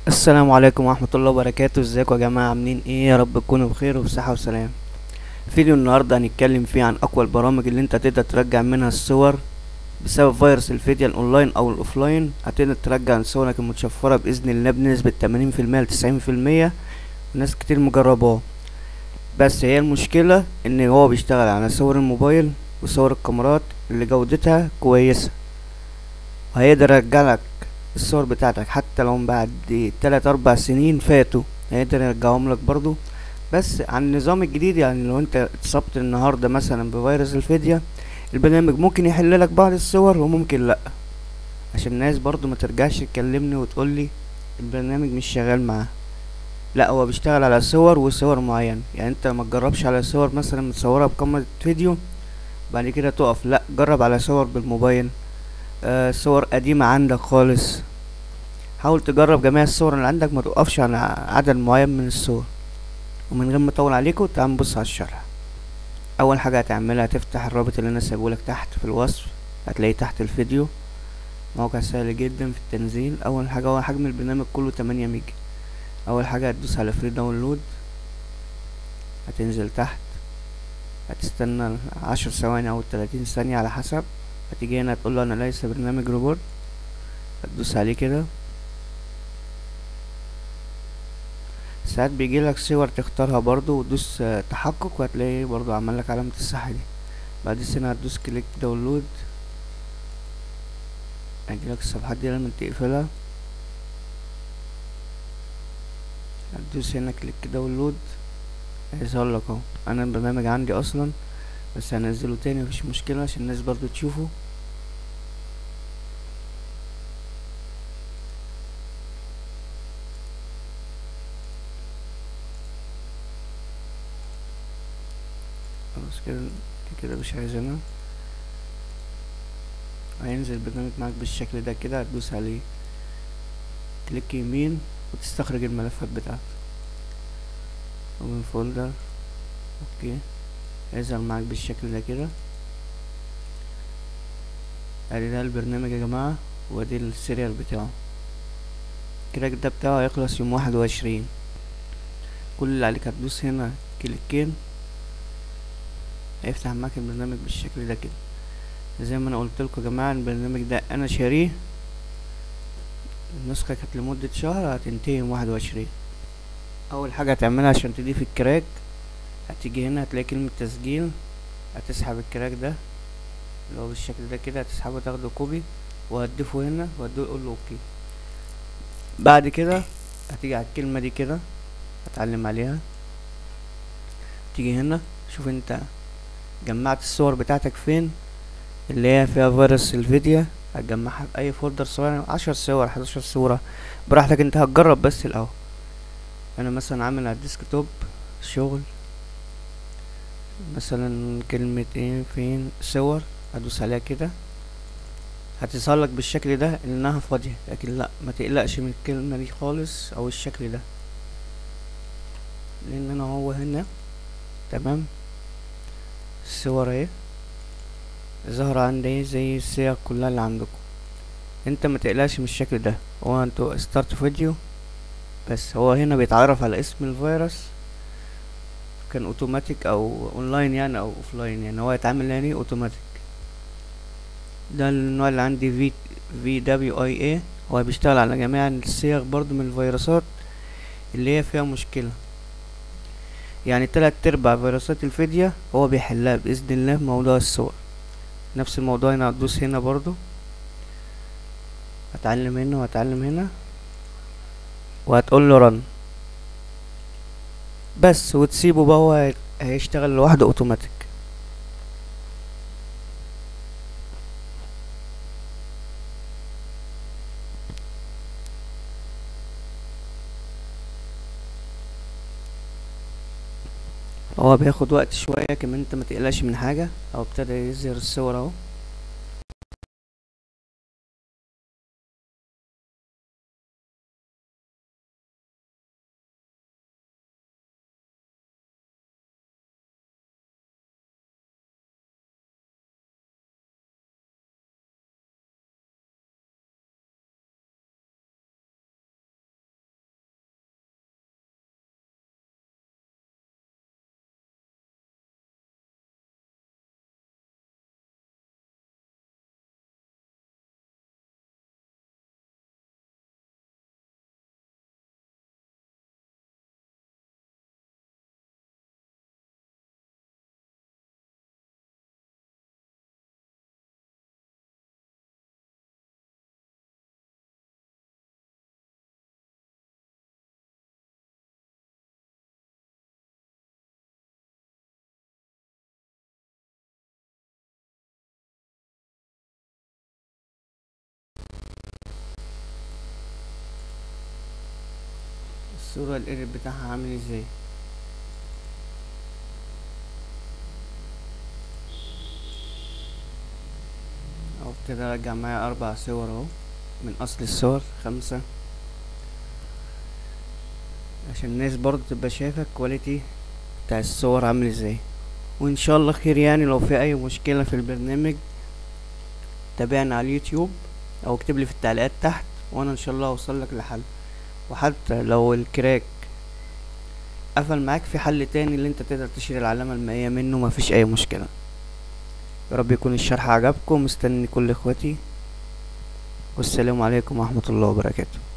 السلام عليكم ورحمة الله وبركاته ازيكم يا جماعة عاملين ايه يا رب تكونوا بخير وبصحة وسلام فيديو النهاردة هنتكلم فيه عن اقوى البرامج اللي انت تقدر ترجع منها الصور بسبب فيروس الفيديا الاونلاين او الاوفلاين هتقدر ترجع صورك المتشفرة باذن الله بنسبة تمانين في المية لتسعين في المية وناس كتير مجرباه بس هي المشكلة ان هو بيشتغل على صور الموبايل وصور الكاميرات اللي جودتها كويسة وهيقدر يرجعلك الصور بتاعتك حتى لو بعد تلات اربع سنين فاتوا هيقدر يرجعهم لك برضو بس عن النظام الجديد يعني لو انت اتصبت النهارده مثلا بفيروس الفدية البرنامج ممكن يحل لك بعض الصور وممكن لا عشان الناس برضو ما ترجعش تكلمني وتقولي البرنامج مش شغال معاه لا هو بيشتغل على صور وصور معينة يعني انت ما تجربش على صور مثلا متصورة بكاميرا فيديو بعد كده تقف لا جرب على صور بالموبايل آه صور قديمة عندك خالص حاول تجرب جميع الصور اللي عندك ما توقفش على عدد معين من الصور ومن غير ما اطول عليكم تعال نبص على الشرح اول حاجه هتعملها هتفتح الرابط اللي انا سايبهولك تحت في الوصف هتلاقيه تحت الفيديو موقع سهل جدا في التنزيل اول حاجه هو حجم البرنامج كله 8 ميجا اول حاجه هتدوس على فري داونلود هتنزل تحت هتستنى عشر ثواني او تلاتين ثانية على حسب هتيجي هنا تقول له انا ليس برنامج روبوت هتدوس عليه كده ساعات بيجيلك صور تختارها برضو وتدوس تحقق وهتلاقي برضو عمل لك علامة الصح دي بعد هنا هتدوس كليك داونلود هيجيلك الصفحات دي لما تقفلها هتدوس هنا كليك داونلود هيظهر لك اهو انا البرنامج عندي اصلا بس هنزله تاني مفيش مشكلة عشان الناس برضو تشوفه خلاص كده كده مش عايزينها هينزل البرنامج معاك بالشكل ده كده هتدوس عليه كليك يمين وتستخرج الملفات بتاعته ومن فولدر اوكي هيظهر معاك بالشكل ده كده ادي ده البرنامج يا جماعة وادي السيريال بتاعه كده ده بتاعه هيخلص يوم واحد وعشرين كل اللي عليك هتدوس هنا كليكين هيفتح معاك البرنامج بالشكل ده كده زي ما انا قلت لكم يا جماعه البرنامج ده انا شاريه النسخه كانت لمده شهر هتنتهي يوم واحد وعشرين اول حاجه هتعملها عشان تضيف الكراك هتيجي هنا هتلاقي كلمه تسجيل هتسحب الكراك ده اللي هو بالشكل ده كده هتسحبه تاخده كوبي وهتضيفه هنا وهتقول له اوكي بعد كده هتيجي على الكلمه دي كده هتعلم عليها تيجي هنا شوف انت جمعت الصور بتاعتك فين اللي هي فيها فيروس الفيديا هتجمعها في اي فولدر صغير عشر صور حداشر صورة براحتك انت هتجرب بس الاول انا مثلا عامل على الديسكتوب شغل مثلا كلمة ايه فين صور هدوس عليها كده هتظهر لك بالشكل ده انها فاضية لكن لا ما تقلقش من الكلمة دي خالص او الشكل ده لان انا هو هنا تمام الصور اهي ظاهرة عندي زي الصيغ كلها اللي عندكم انت ما تقلقش من الشكل ده هو انتوا ستارت فيديو بس هو هنا بيتعرف على اسم الفيروس كان اوتوماتيك او اونلاين يعني او اوفلاين يعني هو يتعامل يعني اوتوماتيك ده النوع اللي عندي في في دبليو اي اي هو بيشتغل على جميع الصيغ برضو من الفيروسات اللي هي فيها مشكله يعني تلات ارباع فيروسات الفدية هو بيحلها بإذن الله موضوع الصور نفس الموضوع هنا هتدوس هنا برضو هتعلم هنا وهتعلم هنا وهتقول له رن بس وتسيبه بقى هو هيشتغل لوحده اوتوماتيك هو بياخد وقت شوية كمان انت ما تقلقش من حاجة او ابتدى يظهر الصور اهو الصورة الايديت بتاعها عامل ازاي اهو ابتدى ارجع معايا اربع صور اهو من اصل الصور خمسة عشان الناس برضه تبقى شايفة الكواليتي بتاع الصور عامل ازاي وان شاء الله خير يعني لو في اي مشكلة في البرنامج تابعنا على اليوتيوب او اكتب لي في التعليقات تحت وانا ان شاء الله اوصل لك لحل وحتى لو الكراك قفل معاك في حل تاني اللي انت تقدر تشيل العلامة المائية منه مفيش اي مشكلة يا رب يكون الشرح عجبكم مستني كل اخواتي والسلام عليكم ورحمة الله وبركاته